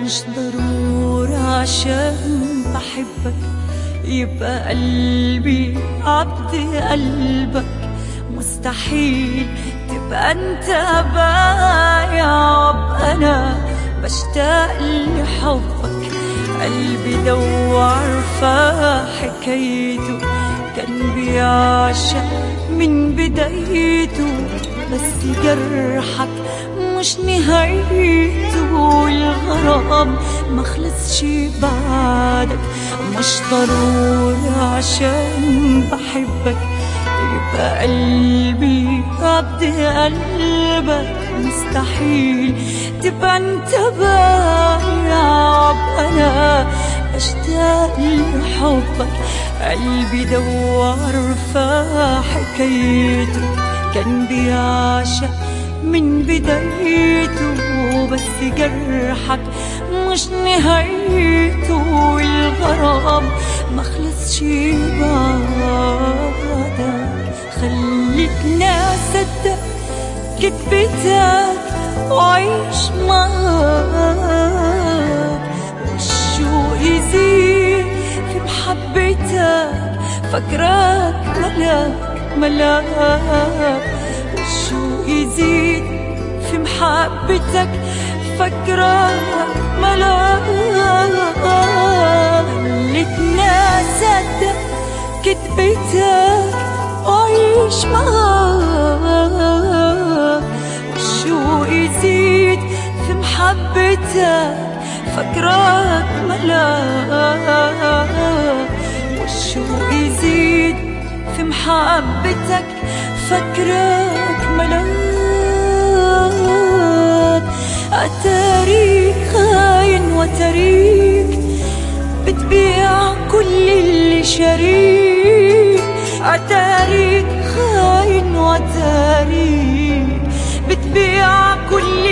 مش ضروري عشان بحبك يبقى قلبي عبد قلبك مستحيل تبقى انت بايع وابقى انا بشتاق لحبك قلبي ده وعارفة حكايته كان بيعشق من بدايته بس جرحك مش نهايته الغرام ما خلصش بعدك مش ضروري عشان بحبك يبقى قلبي عبد قلبك مستحيل تبقى انت بايع انا اشتاق لحبك قلبي ده وعارفة حكايته كان بيعشق من بدايته بس جرحك مش نهايته الغرام ما خلصش بعدك خلتني اصدق كدبتك وعيش معاك والشوق يزيد في محبتك فاكراك ملاك ملاك والشوق يزيد في محبتك فاكراك ملاك خلتني اصدق كدبتك وعيش معاك والشوق يزيد في محبتك فاكراك ملاك والشوق يزيد في محبتك فاكراك ملاك أتاريك خاين وتريك بتبيع كل اللي شريك أتاريك خاين وتاريك بتبيع كل